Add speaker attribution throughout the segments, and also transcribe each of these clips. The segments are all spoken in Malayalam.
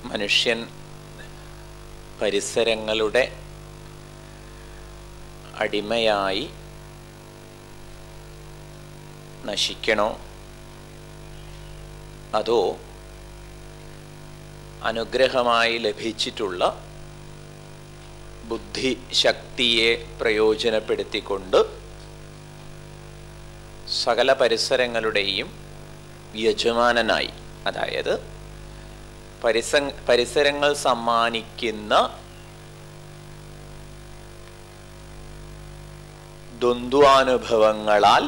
Speaker 1: മനുഷ്യൻ പരിസരങ്ങളുടെ അടിമയായി നശിക്കണോ അതോ അനുഗ്രഹമായി ലഭിച്ചിട്ടുള്ള ബുദ്ധിശക്തിയെ പ്രയോജനപ്പെടുത്തിക്കൊണ്ട് സകല പരിസരങ്ങളുടെയും യജമാനനായി അതായത് പരിസ പരിസരങ്ങൾ സമ്മാനിക്കുന്ന ദ്വന്ദ്വാനുഭവങ്ങളാൽ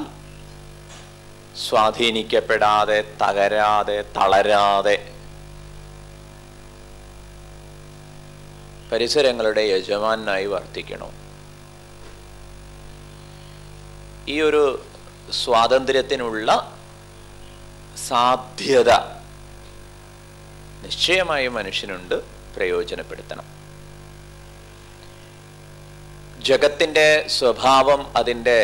Speaker 1: സ്വാധീനിക്കപ്പെടാതെ തകരാതെ തളരാതെ പരിസരങ്ങളുടെ യജമാനായി വർത്തിക്കണം ഈ ഒരു സ്വാതന്ത്ര്യത്തിനുള്ള സാധ്യത നിശ്ചയമായും മനുഷ്യനുണ്ട് പ്രയോജനപ്പെടുത്തണം ജഗത്തിൻ്റെ സ്വഭാവം അതിൻ്റെ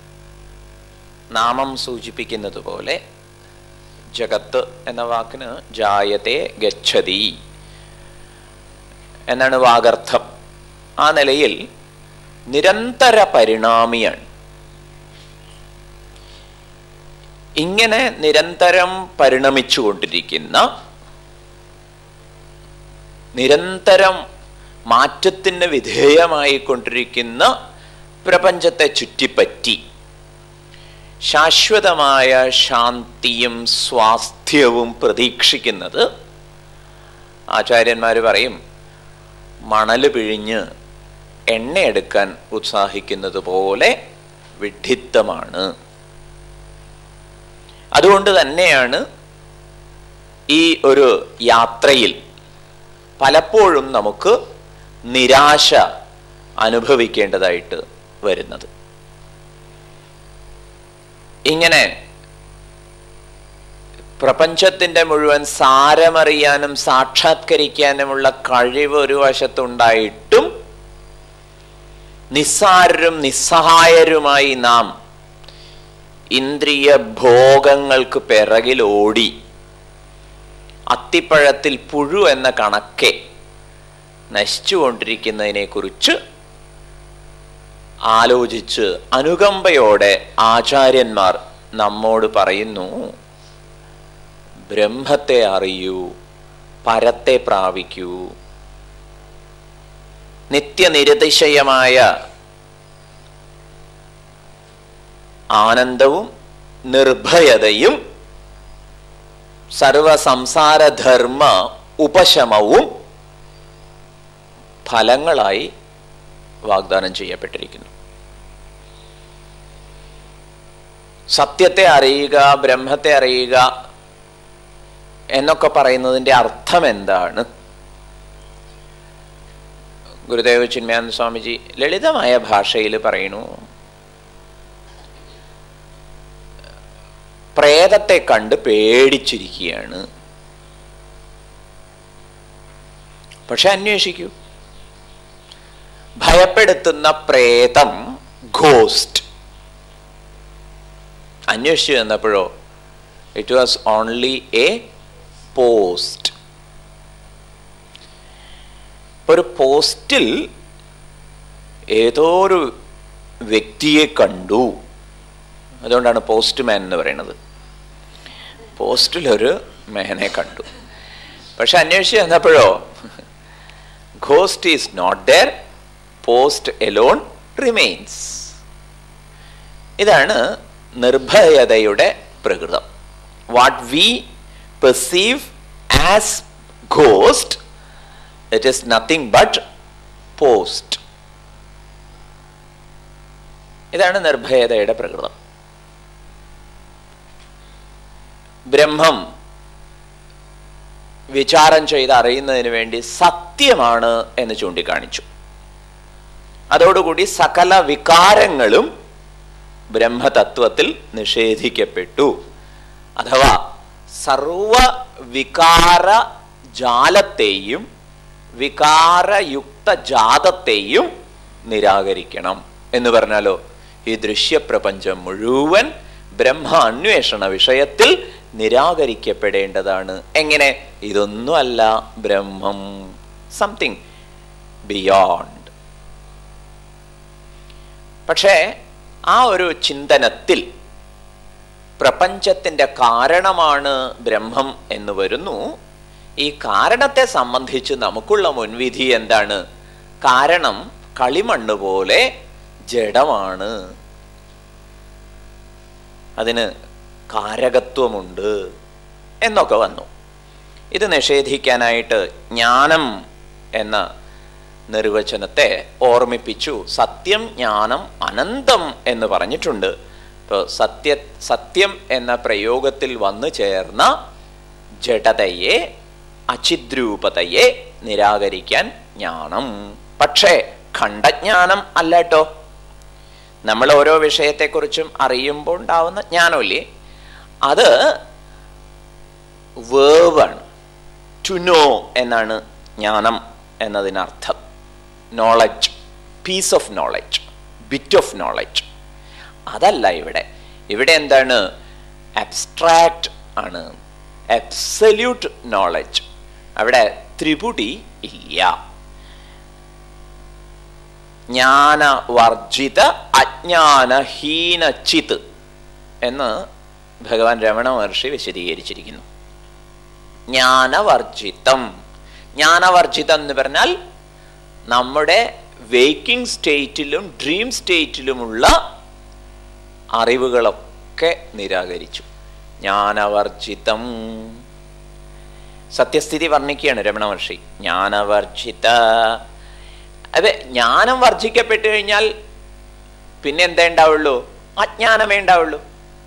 Speaker 1: നാമം സൂചിപ്പിക്കുന്നത് പോലെ ജഗത്ത് എന്ന വാക്കിന് ജായത്തെ ഗച്ഛതി എന്നാണ് വാഗർത്ഥം ആ നിലയിൽ നിരന്തര പരിണാമിയാണ് ഇങ്ങനെ നിരന്തരം പരിണമിച്ചുകൊണ്ടിരിക്കുന്ന നിരന്തരം മാറ്റത്തിന് വിധേയമായി കൊണ്ടിരിക്കുന്ന പ്രപഞ്ചത്തെ ചുറ്റിപ്പറ്റി ശാശ്വതമായ ശാന്തിയും സ്വാസ്ഥ്യവും പ്രതീക്ഷിക്കുന്നത് ആചാര്യന്മാർ പറയും മണൽ പിഴിഞ്ഞ് എണ്ണയെടുക്കാൻ ഉത്സാഹിക്കുന്നത് പോലെ വിഡ്ഢിത്തമാണ് അതുകൊണ്ട് തന്നെയാണ് ഈ ഒരു യാത്രയിൽ പലപ്പോഴും നമുക്ക് നിരാശ അനുഭവിക്കേണ്ടതായിട്ട് വരുന്നത് ഇങ്ങനെ പ്രപഞ്ചത്തിന്റെ മുഴുവൻ സാരമറിയാനും സാക്ഷാത്കരിക്കാനുമുള്ള കഴിവ് ഒരു വശത്തുണ്ടായിട്ടും നിസ്സാരരും നിസ്സഹായരുമായി നാം ഇന്ദ്രിയ ഭോഗങ്ങൾക്ക് പിറകിൽ ഓടി അത്തിപ്പഴത്തിൽ പുഴു എന്ന കണക്കെ നശിച്ചുകൊണ്ടിരിക്കുന്നതിനെ കുറിച്ച് ആലോചിച്ച് അനുകമ്പയോടെ ആചാര്യന്മാർ നമ്മോട് പറയുന്നു ബ്രഹ്മത്തെ അറിയൂ പരത്തെ പ്രാപിക്കൂ നിത്യനിരതിശയമായ ആനന്ദവും നിർഭയതയും സർവസംസാരധർമ്മ ഉപശമവും ഫലങ്ങളായി വാഗ്ദാനം ചെയ്യപ്പെട്ടിരിക്കുന്നു സത്യത്തെ അറിയുക ബ്രഹ്മത്തെ അറിയുക എന്നൊക്കെ പറയുന്നതിൻ്റെ അർത്ഥം എന്താണ് ഗുരുദേവ് ചിന്മയാനന്ദ സ്വാമിജി ലളിതമായ ഭാഷയിൽ പറയുന്നു പ്രേതത്തെ കണ്ട് പേടിച്ചിരിക്കുകയാണ് പക്ഷെ അന്വേഷിക്കൂ ഭയപ്പെടുത്തുന്ന പ്രേതം ഘോസ്റ്റ് അന്വേഷിച്ചു വന്നപ്പോഴോ it was only a post ഒരു പോസ്റ്റിൽ ഏതോ ഒരു വ്യക്തിയെ കണ്ടു അതുകൊണ്ടാണ് പോസ്റ്റ്മാൻ എന്ന് പറയുന്നത് പോസ്റ്റിലൊരു മേനെ കണ്ടു പക്ഷെ അന്വേഷിച്ച് ചെന്നപ്പോഴോ ghost is not there post alone remains ഇതാണ് നിർഭയതയുടെ പ്രകൃതം what we perceive as ghost it is nothing but post ഇതാണ് നിർഭയതയുടെ പ്രകൃതം ബ്രഹ്മം വിചാരം ചെയ്ത് അറിയുന്നതിന് വേണ്ടി സത്യമാണ് എന്ന് ചൂണ്ടിക്കാണിച്ചു അതോടുകൂടി സകല വികാരങ്ങളും ബ്രഹ്മതത്വത്തിൽ നിഷേധിക്കപ്പെട്ടു അഥവാ സർവ വികാര ജാലത്തെയും വികാരയുക്ത ജാതത്തെയും നിരാകരിക്കണം എന്ന് പറഞ്ഞാലോ ഈ ദൃശ്യപ്രപഞ്ചം മുഴുവൻ ബ്രഹ്മ അന്വേഷണ വിഷയത്തിൽ നിരാകരിക്കപ്പെടേണ്ടതാണ് എങ്ങനെ ഇതൊന്നുമല്ല ബ്രഹ്മം സംതിങ് ബിയോണ്ട് പക്ഷേ ആ ഒരു ചിന്തനത്തിൽ പ്രപഞ്ചത്തിന്റെ കാരണമാണ് ബ്രഹ്മം എന്ന് വരുന്നു ഈ കാരണത്തെ സംബന്ധിച്ച് നമുക്കുള്ള മുൻവിധി എന്താണ് കാരണം കളിമണ്ണ് പോലെ ജഡമാണ് അതിന് കാരകത്വമുണ്ട് എന്നൊക്കെ വന്നു ഇത് നിഷേധിക്കാനായിട്ട് ജ്ഞാനം എന്ന നിർവചനത്തെ ഓർമ്മിപ്പിച്ചു സത്യം ജ്ഞാനം അനന്തം എന്ന് പറഞ്ഞിട്ടുണ്ട് ഇപ്പോൾ സത്യ സത്യം എന്ന പ്രയോഗത്തിൽ വന്നു ചേർന്ന ജഡതയെ അചിദ്രൂപതയെ നിരാകരിക്കാൻ ജ്ഞാനം പക്ഷേ ഖണ്ഡജ്ഞാനം അല്ല കേട്ടോ നമ്മൾ ഓരോ വിഷയത്തെക്കുറിച്ചും അറിയുമ്പോൾ ഉണ്ടാവുന്ന ജ്ഞാനമില്ലേ അത് വേവാണ് ടു നോ എന്നാണ് ജ്ഞാനം എന്നതിനർത്ഥം knowledge piece of knowledge bit of knowledge അതല്ല ഇവിടെ ഇവിടെ എന്താണ് അബ്സ്ട്രാക്റ്റ് ആണ് അബ്സല്യൂട്ട് നോളജ് അവിടെ ത്രിപുടി ഇല്ല ജ്ഞാനവർജിത അജ്ഞാനഹീന ചിത് എന്ന് ഭഗവാൻ രമണ മഹർഷി വിശദീകരിച്ചിരിക്കുന്നു ജ്ഞാനവർജിതം ജ്ഞാനവർജിതം എന്ന് പറഞ്ഞാൽ നമ്മുടെ വേക്കിംഗ് സ്റ്റേറ്റിലും ഡ്രീം സ്റ്റേറ്റിലുമുള്ള അറിവുകളൊക്കെ നിരാകരിച്ചു ജ്ഞാനവർജിതം സത്യസ്ഥിതി വർണ്ണിക്കുകയാണ് രമണ മഹർഷി ജ്ഞാനവർജിത അതെ ജ്ഞാനം വർജിക്കപ്പെട്ടു കഴിഞ്ഞാൽ പിന്നെ എന്തേ ഉണ്ടാവുള്ളൂ അജ്ഞാനമേ ഉണ്ടാവുള്ളൂ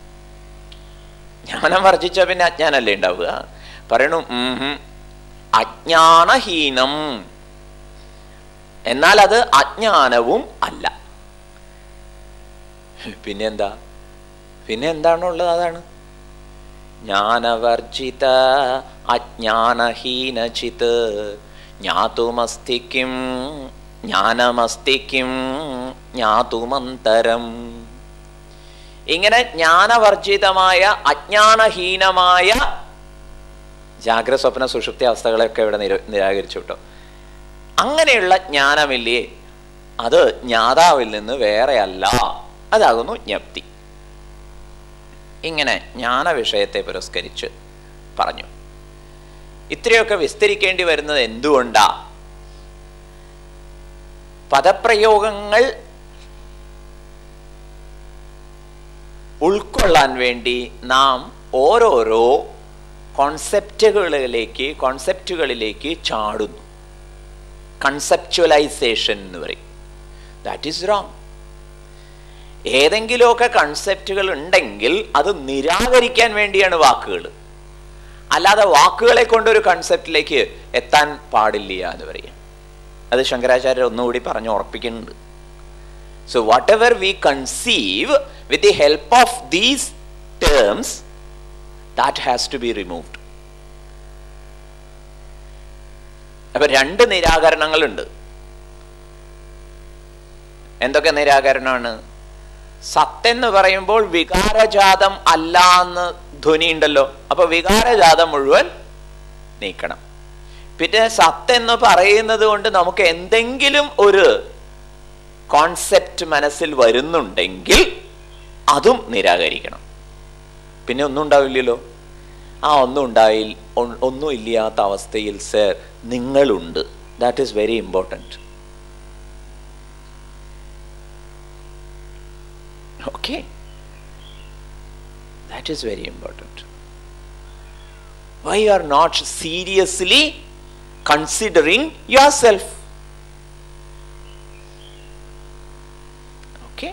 Speaker 1: ജ്ഞാനം വർജിച്ച പിന്നെ അജ്ഞാനല്ലേ ഉണ്ടാവുക പറയണു ഉം അജ്ഞാനഹീനം എന്നാൽ അത് അജ്ഞാനവും അല്ല പിന്നെന്താ പിന്നെ എന്താണുള്ളത് അതാണ് ജ്ഞാനവർജിത അജ്ഞാനഹീനചിത് ജ്ഞാതുമസ്തിക്കും ജ്ഞാനമസ്തിക്കും ജ്ഞാതുമന്തരം ഇങ്ങനെ ജ്ഞാനവർജിതമായ അജ്ഞാനഹീനമായ ജാഗ്രത സ്വപ്ന സുഷുപ്തി അവസ്ഥകളെയൊക്കെ ഇവിടെ നിര നിരാകരിച്ചു കേട്ടോ അങ്ങനെയുള്ള ജ്ഞാനമില്ലേ അത് ജ്ഞാതാവിൽ നിന്ന് വേറെയല്ല അതാകുന്നു ജ്ഞപ്തി ഇങ്ങനെ ജ്ഞാന വിഷയത്തെ പുരസ്കരിച്ച് പറഞ്ഞു ഇത്രയൊക്കെ വിസ്തരിക്കേണ്ടി വരുന്നത് എന്തുകൊണ്ടാ പദപ്രയോഗങ്ങൾ ഉൾക്കൊള്ളാൻ വേണ്ടി നാം ഓരോരോ കോൺസെപ്റ്റുകളിലേക്ക് കോൺസെപ്റ്റുകളിലേക്ക് ചാടുന്നു കൺസെപ്ച്വലൈസേഷൻ എന്ന് പറയും ദാറ്റ് ഈസ് റോങ് ഏതെങ്കിലുമൊക്കെ കൺസെപ്റ്റുകൾ ഉണ്ടെങ്കിൽ അത് നിരാകരിക്കാൻ വേണ്ടിയാണ് വാക്കുകൾ അല്ലാതെ വാക്കുകളെ കൊണ്ടൊരു കൺസെപ്റ്റിലേക്ക് എത്താൻ പാടില്ല എന്ന് പറയും അത് ശങ്കരാചാര്യർ ഒന്നുകൂടി പറഞ്ഞു ഉറപ്പിക്കുന്നുണ്ട് so whatever we conceive with the help of these terms that has to be removed അപ്പൊ രണ്ട് നിരാകരണങ്ങളുണ്ട് എന്തൊക്കെ നിരാകരണമാണ് സത്തെന്ന് പറയുമ്പോൾ വികാരജാതം അല്ല എന്ന് ധ്വനി ഉണ്ടല്ലോ അപ്പൊ വികാരജാതം മുഴുവൻ നീക്കണം പിന്നെ സത്തെന്ന് പറയുന്നത് കൊണ്ട് നമുക്ക് എന്തെങ്കിലും ഒരു കോൺസെപ്റ്റ് മനസ്സിൽ വരുന്നുണ്ടെങ്കിൽ അതും നിരാകരിക്കണം പിന്നെ ഒന്നും ഉണ്ടാവില്ലല്ലോ ആ ഒന്നും ഉണ്ടായി ഒന്നും ഇല്ലാത്ത അവസ്ഥയിൽ സർ നിങ്ങളുണ്ട് that is very important Okay? That is very important. Why you are not seriously considering yourself? Okay?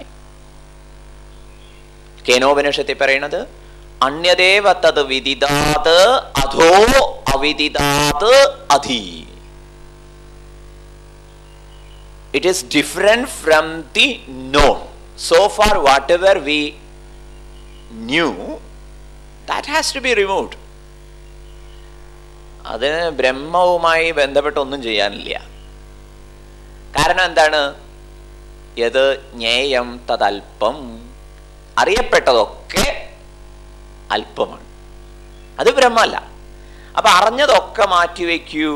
Speaker 1: കേനോപനിഷത്തിൽ പറയണത് അന്യദേവ തത് വിദിതാത് അധോ അവിദിതാത് അധി it is different from the known so far whatever we knew that has to be removed അതിന് ബ്രഹ്മവുമായി ബന്ധപ്പെട്ട് ഒന്നും ചെയ്യാനില്ല കാരണം എന്താണ് യത് ജ്ഞേയം തദൽപ്പം അറിയപ്പെട്ടതൊക്കെ അല്പമാണ് അത് ബ്രഹ്മല്ല അപ്പൊ അറിഞ്ഞതൊക്കെ മാറ്റിവെക്കൂ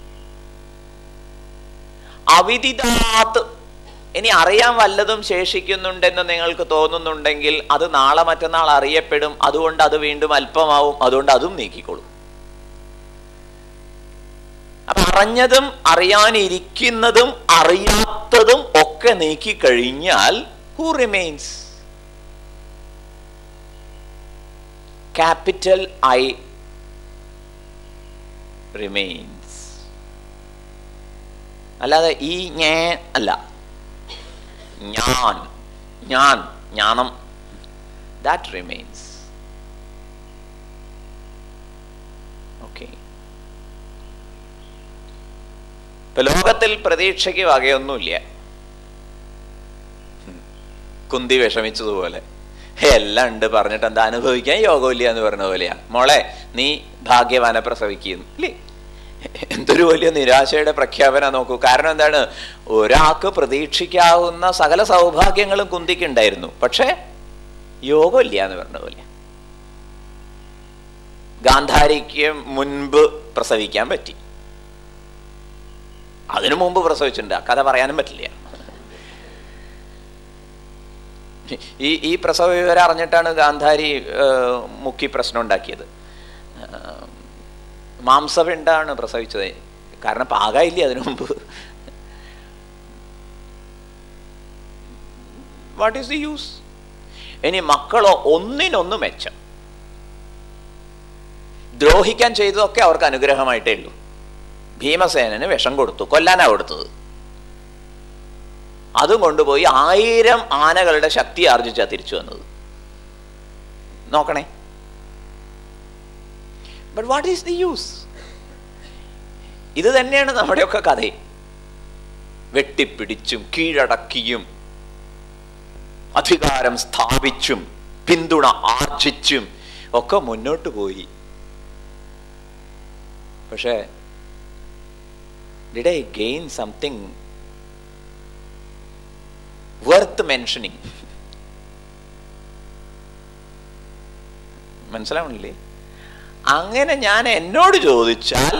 Speaker 1: അവിദിതാത്ത് ഇനി അറിയാൻ വല്ലതും ശേഷിക്കുന്നുണ്ടെന്ന് നിങ്ങൾക്ക് തോന്നുന്നുണ്ടെങ്കിൽ അത് നാളെ മറ്റന്നാൾ അറിയപ്പെടും അതുകൊണ്ട് അത് വീണ്ടും അല്പമാവും അതുകൊണ്ട് അതും നീക്കിക്കൊള്ളും അപ്പൊ അറിഞ്ഞതും അറിയാനിരിക്കുന്നതും അറിയാത്തതും ഒക്കെ നീക്കിക്കഴിഞ്ഞാൽ who remains capital I remains അല്ലാതെ ഈ ഞേ അല്ല ഞാൻ ഞാൻ ജ്ഞാനം ദാറ്റ് റിമെയിൻസ് ഓക്കെ ഇപ്പൊ ലോകത്തിൽ പ്രതീക്ഷയ്ക്ക് വകയൊന്നുമില്ല കുന്തി വിഷമിച്ചതുപോലെ എല്ലാം ഉണ്ട് പറഞ്ഞിട്ട് എന്താ അനുഭവിക്കാൻ യോഗമില്ല എന്ന് പറഞ്ഞ പോലെയാ മോളെ നീ ഭാഗ്യവാനെ പ്രസവിക്കുന്നു ഇല്ലേ എന്തൊരു വലിയ നിരാശയുടെ പ്രഖ്യാപനം നോക്കൂ കാരണം എന്താണ് ഒരാൾക്ക് പ്രതീക്ഷിക്കാവുന്ന സകല സൗഭാഗ്യങ്ങളും കുന്തിക്കുണ്ടായിരുന്നു പക്ഷേ യോഗമില്ല എന്ന് പറഞ്ഞ പോലെ ഗാന്ധാരിക്ക് മുൻപ് പ്രസവിക്കാൻ പറ്റി അതിനു മുമ്പ് പ്രസവിച്ചിട്ടുണ്ട് ആ കഥ പറയാനും പറ്റില്ല ഈ ഈ പ്രസവ വിവരം അറിഞ്ഞിട്ടാണ് ഗാന്ധാരി മുക്കി പ്രശ്നം ഉണ്ടാക്കിയത് മാംസപിണ്ടാണ് പ്രസവിച്ചത് കാരണം പാകായില്ലേ അതിനു മുമ്പ് വാട്ട് ഈസ് ദി യൂസ് ഇനി മക്കളോ ഒന്നിനൊന്ന് മെച്ചം ദ്രോഹിക്കാൻ ചെയ്തതൊക്കെ അവർക്ക് അനുഗ്രഹമായിട്ടേ ഉള്ളൂ ഭീമസേനന് വിഷം കൊടുത്തു കൊല്ലാനാ കൊടുത്തത് അതും കൊണ്ടുപോയി ആയിരം ആനകളുടെ ശക്തി ആർജിച്ചാ തിരിച്ചു വന്നത് നോക്കണേ but what is the use ഇത് തന്നെയാണ് നമ്മുടെയൊക്കെ കഥ വെട്ടിപ്പിടിച്ചും കീഴടക്കിയും അധികാരം സ്ഥാപിച്ചും പിന്തുണ ആർജിച്ചും ഒക്കെ മുന്നോട്ട് പോയി പക്ഷേ did I gain something worth mentioning മനസ്സിലാവണില്ലേ അങ്ങനെ ഞാൻ എന്നോട് ചോദിച്ചാൽ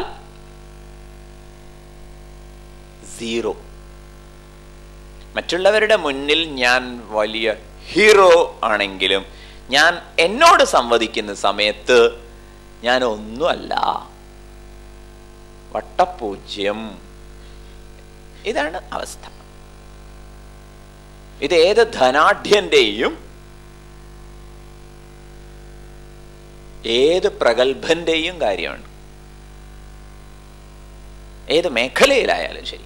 Speaker 1: സീറോ മറ്റുള്ളവരുടെ മുന്നിൽ ഞാൻ വലിയ ഹീറോ ആണെങ്കിലും ഞാൻ എന്നോട് സംവദിക്കുന്ന സമയത്ത് ഞാൻ ഒന്നുമല്ല വട്ടപൂജ്യം ഇതാണ് അവസ്ഥ ഇത് ഏത് ധനാഢ്യന്റെയും ഏത് പ്രഗത്ഭന്റെയും കാര്യമാണ് ഏത് മേഖലയിലായാലും ശരി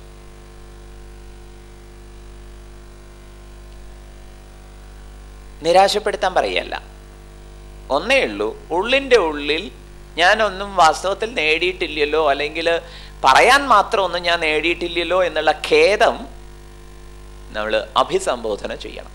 Speaker 1: നിരാശപ്പെടുത്താൻ പറയല്ല ഒന്നേ ഉള്ളൂ ഉള്ളിൻ്റെ ഉള്ളിൽ ഞാനൊന്നും വാസ്തവത്തിൽ നേടിയിട്ടില്ലല്ലോ അല്ലെങ്കിൽ പറയാൻ മാത്രം ഒന്നും ഞാൻ നേടിയിട്ടില്ലല്ലോ എന്നുള്ള ഖേദം നമ്മൾ അഭിസംബോധന ചെയ്യണം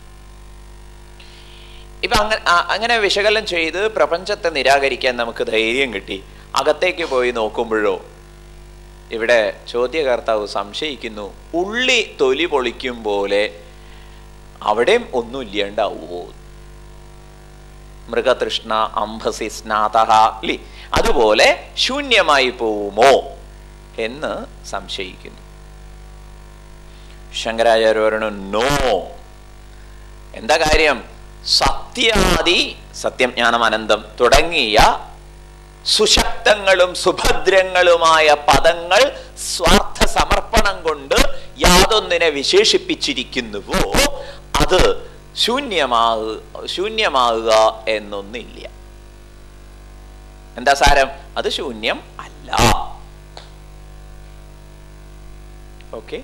Speaker 1: ഇപ്പൊ അങ്ങനെ അങ്ങനെ വിശകലനം ചെയ്ത് പ്രപഞ്ചത്തെ നിരാകരിക്കാൻ നമുക്ക് ധൈര്യം കിട്ടി അകത്തേക്ക് പോയി നോക്കുമ്പോഴോ ഇവിടെ ചോദ്യകർത്താവ് സംശയിക്കുന്നു ഉള്ളി തൊലി പൊളിക്കും പോലെ അവിടെയും ഒന്നും ഇല്ലാണ്ടാവുമോ മൃഗതൃഷ്ണ അംഭസി സ്നാതഹ ഇല്ലേ അതുപോലെ ശൂന്യമായി പോവുമോ എന്ന് സംശയിക്കുന്നു ശങ്കരാചാര്യ പറഞ്ഞു നോ എന്താ കാര്യം സത്യാദി സത്യം ജ്ഞാനം അനന്തം തുടങ്ങിയ സുശക്തങ്ങളും സുഭദ്രങ്ങളുമായ പദങ്ങൾ സ്വാർത്ഥ സമർപ്പണം കൊണ്ട് യാതൊന്നിനെ വിശേഷിപ്പിച്ചിരിക്കുന്നുവോ അത് ശൂന്യമാകു ശൂന്യമാകുക എന്നൊന്നില്ല എന്താ സാരം അത് ശൂന്യം അല്ല ഓക്കെ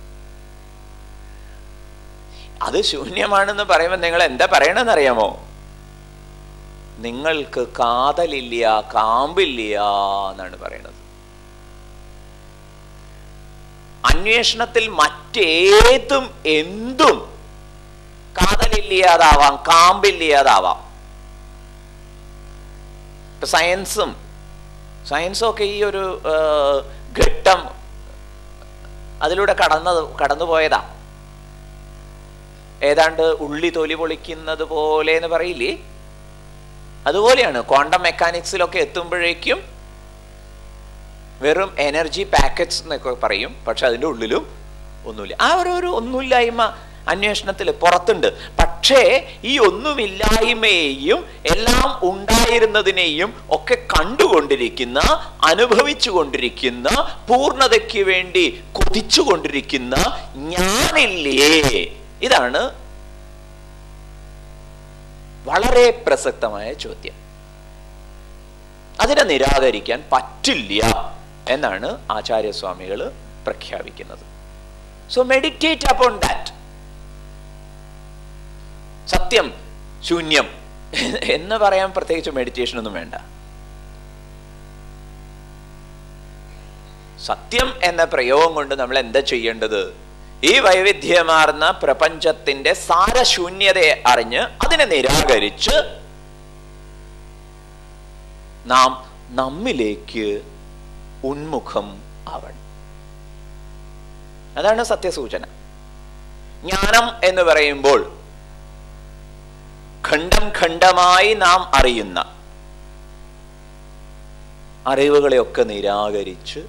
Speaker 1: അത് ശൂന്യമാണെന്ന് പറയുമ്പോൾ നിങ്ങൾ എന്താ പറയണമെന്ന് അറിയാമോ നിങ്ങൾക്ക് കാതലില്ല കാമ്പില്ല എന്നാണ് പറയുന്നത് അന്വേഷണത്തിൽ മറ്റേതും എന്തും കാതലില്ലാതാവാം കാമ്പില്ലാതാവാം ഇപ്പൊ സയൻസും സയൻസും ഒക്കെ ഈ ഒരു ഘട്ടം അതിലൂടെ കടന്നത് കടന്നുപോയതാ ഏതാണ്ട് ഉള്ളി തൊലി പൊളിക്കുന്നത് പോലെ എന്ന് പറയില്ലേ അതുപോലെയാണ് ക്വാണ്ടം മെക്കാനിക്സിലൊക്കെ എത്തുമ്പോഴേക്കും വെറും എനർജി പാക്കറ്റ്സ് എന്നൊക്കെ പറയും പക്ഷെ അതിൻ്റെ ഉള്ളിലും ഒന്നുമില്ല ആ ഒരു ഒരു ഒന്നുമില്ലായ്മ അന്വേഷണത്തിൽ പുറത്തുണ്ട് പക്ഷേ ഈ ഒന്നുമില്ലായ്മയെയും എല്ലാം ഉണ്ടായിരുന്നതിനെയും ഒക്കെ കണ്ടുകൊണ്ടിരിക്കുന്ന അനുഭവിച്ചു കൊണ്ടിരിക്കുന്ന പൂർണ്ണതയ്ക്ക് വേണ്ടി കൊതിച്ചു കൊണ്ടിരിക്കുന്ന ഞാനില്ലേ ഇതാണ് വളരെ പ്രസക്തമായ ചോദ്യം അതിനെ നിരാകരിക്കാൻ പറ്റില്ല എന്നാണ് ആചാര്യസ്വാമികൾ പ്രഖ്യാപിക്കുന്നത് സോ മെഡിറ്റേറ്റ് അപ്പോൺ ദാറ്റ് സത്യം ശൂന്യം എന്ന് പറയാൻ പ്രത്യേകിച്ച് മെഡിറ്റേഷൻ ഒന്നും വേണ്ട സത്യം എന്ന പ്രയോഗം കൊണ്ട് നമ്മൾ എന്താ ചെയ്യേണ്ടത് ഈ വൈവിധ്യമാർന്ന പ്രപഞ്ചത്തിന്റെ സാരശൂന്യതയെ അറിഞ്ഞ് അതിനെ നിരാകരിച്ച് നാം നമ്മിലേക്ക് ഉന്മുഖം ആവണം അതാണ് സത്യസൂചന ജ്ഞാനം എന്ന് പറയുമ്പോൾ ഖണ്ഡം ഖണ്ഡമായി നാം അറിയുന്ന അറിവുകളെയൊക്കെ നിരാകരിച്ച്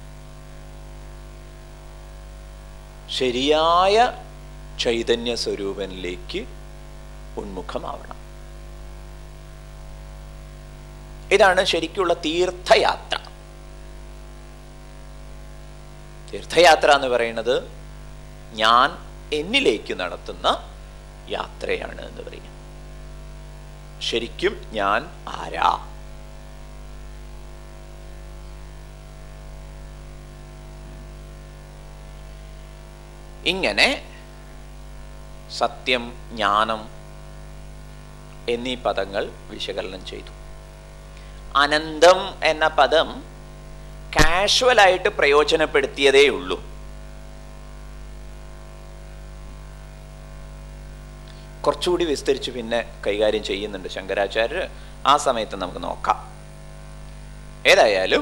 Speaker 1: ശരിയായ ചൈതന്യ സ്വരൂപനിലേക്ക് ഉന്മുഖമാവണം ഇതാണ് ശരിക്കുള്ള തീർത്ഥയാത്ര തീർത്ഥയാത്ര എന്ന് പറയുന്നത് ഞാൻ എന്നിലേക്ക് നടത്തുന്ന യാത്രയാണ് എന്ന് പറയും ശരിക്കും ഞാൻ ആരാ ഇങ്ങനെ സത്യം ജ്ഞാനം എന്നീ പദങ്ങൾ വിശകലനം ചെയ്തു അനന്തം എന്ന പദം കാഷ്വലായിട്ട് പ്രയോജനപ്പെടുത്തിയതേ ഉള്ളൂ കുറച്ചുകൂടി വിസ്തരിച്ച് പിന്നെ കൈകാര്യം ചെയ്യുന്നുണ്ട് ശങ്കരാചാര്യർ ആ സമയത്ത് നമുക്ക് നോക്കാം ഏതായാലും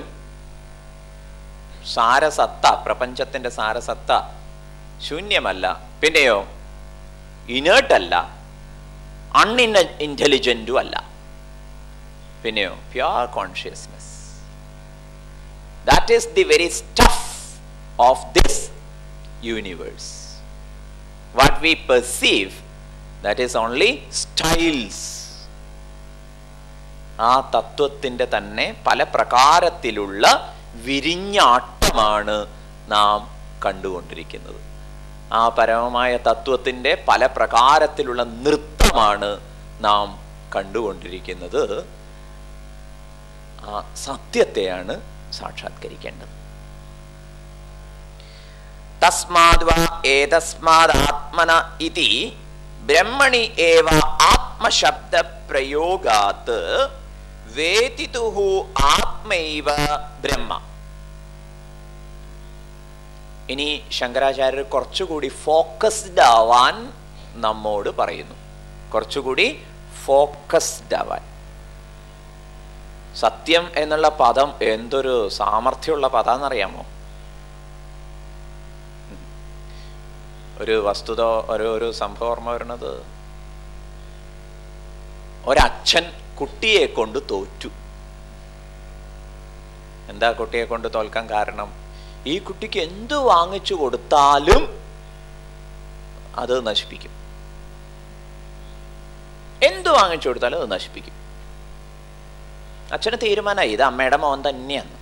Speaker 1: സാരസത്ത പ്രപഞ്ചത്തിന്റെ സാരസത്ത ശൂന്യമല്ല പിന്നെയോ ഇനേർട്ടല്ല അൺഇന്ന ഇന്റലിജന്റും അല്ല പിന്നെയോ pure consciousness that is the very stuff of this universe what we perceive that is only styles ആ തത്വത്തിൻ്റെ തന്നെ പല പ്രകാരത്തിലുള്ള വിരിഞ്ഞാട്ടമാണ് നാം കണ്ടുകൊണ്ടിരിക്കുന്നത് ആ പരമമായ തത്വത്തിൻ്റെ പല പ്രകാരത്തിലുള്ള നൃത്തമാണ് നാം കണ്ടുകൊണ്ടിരിക്കുന്നത് ആ സത്യത്തെയാണ് സാക്ഷാത്കരിക്കേണ്ടത് തസ്മാത് വാ ഏതസ്മാദാത്മന ഇതി ബ്രഹ്മണി ഏവ ആത്മശബ്ദ പ്രയോഗാത് വേദിതുഹു ആത്മൈവ ബ്രഹ്മ ഇനി ശങ്കരാചാര്യർ കുറച്ചുകൂടി ഫോക്കസ്ഡ് ആവാൻ നമ്മോട് പറയുന്നു കുറച്ചുകൂടി ഫോക്കസ്ഡ് ആവാൻ സത്യം എന്നുള്ള പദം എന്തൊരു സാമർഥ്യമുള്ള പദാന്നറിയാമോ ഒരു വസ്തുത ഒരു ഒരു സംഭവം ഓർമ്മ വരുന്നത് ഒരച്ഛൻ കുട്ടിയെ കൊണ്ട് തോറ്റു എന്താ കുട്ടിയെ കൊണ്ട് തോൽക്കാൻ കാരണം ഈ കുട്ടിക്ക് എന്ത് വാങ്ങിച്ചു കൊടുത്താലും അത് നശിപ്പിക്കും എന്ത് വാങ്ങിച്ചു കൊടുത്താലും അത് നശിപ്പിക്കും അച്ഛന് തീരുമാനമായി ഇത് അമ്മയുടെ മോൻ തന്നെയാണ്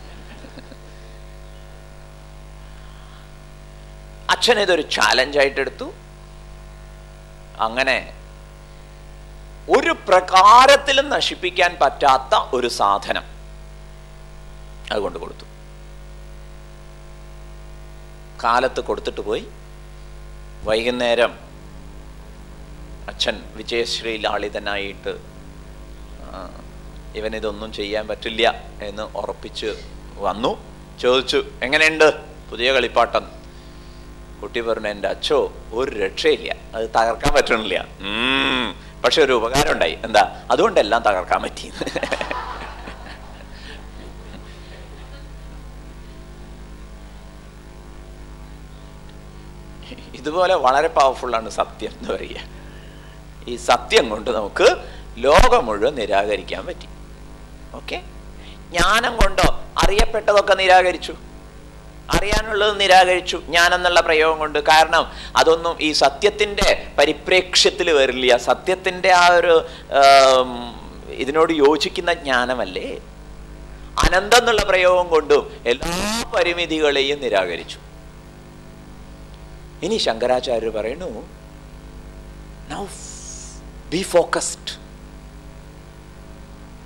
Speaker 1: അച്ഛൻ ഇതൊരു ചാലഞ്ചായിട്ട് എടുത്തു അങ്ങനെ ഒരു പ്രകാരത്തിലും നശിപ്പിക്കാൻ പറ്റാത്ത ഒരു സാധനം അതുകൊണ്ട് കൊടുത്തു കാലത്ത് കൊടുത്തിട്ട് പോയി വൈകുന്നേരം അച്ഛൻ വിജയശ്രീ ലാളിതനായിട്ട് ഇവനിതൊന്നും ചെയ്യാൻ പറ്റില്ല എന്ന് ഉറപ്പിച്ച് വന്നു ചോദിച്ചു എങ്ങനെയുണ്ട് പുതിയ കളിപ്പാട്ടം കുട്ടി പറഞ്ഞു എൻ്റെ അച്ഛോ ഒരു രക്ഷയില്ല അത് തകർക്കാൻ പറ്റണില്ല പക്ഷെ ഒരു ഉപകാരം ഉണ്ടായി എന്താ അതുകൊണ്ടെല്ലാം തകർക്കാൻ പറ്റി ഇതുപോലെ വളരെ പവർഫുള്ളാണ് സത്യം എന്ന് പറയുക ഈ സത്യം കൊണ്ട് നമുക്ക് ലോകം മുഴുവൻ നിരാകരിക്കാൻ പറ്റി ഓക്കെ ജ്ഞാനം കൊണ്ടോ അറിയപ്പെട്ടതൊക്കെ നിരാകരിച്ചു അറിയാനുള്ളത് നിരാകരിച്ചു ജ്ഞാനം എന്നുള്ള പ്രയോഗം കൊണ്ട് കാരണം അതൊന്നും ഈ സത്യത്തിൻ്റെ പരിപ്രേക്ഷ്യത്തിൽ വരില്ല സത്യത്തിൻ്റെ ആ ഒരു ആം, ഇതിനോട് യോജിക്കുന്ന ജ്ഞാനമല്ലേ അനന്തം എന്നുള്ള പ്രയോഗം കൊണ്ടും എല്ലാ പരിമിതികളെയും നിരാകരിച്ചു ഇനി ശങ്കരാചാര്യർ പറയുന്നു നൗ ബി ഫോക്കസ്ഡ്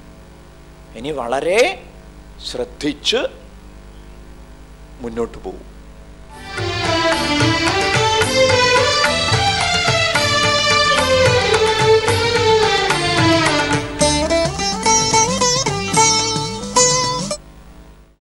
Speaker 1: ഇനി വളരെ ശ്രദ്ധിച്ച് മുന്നോട്ട് പോകും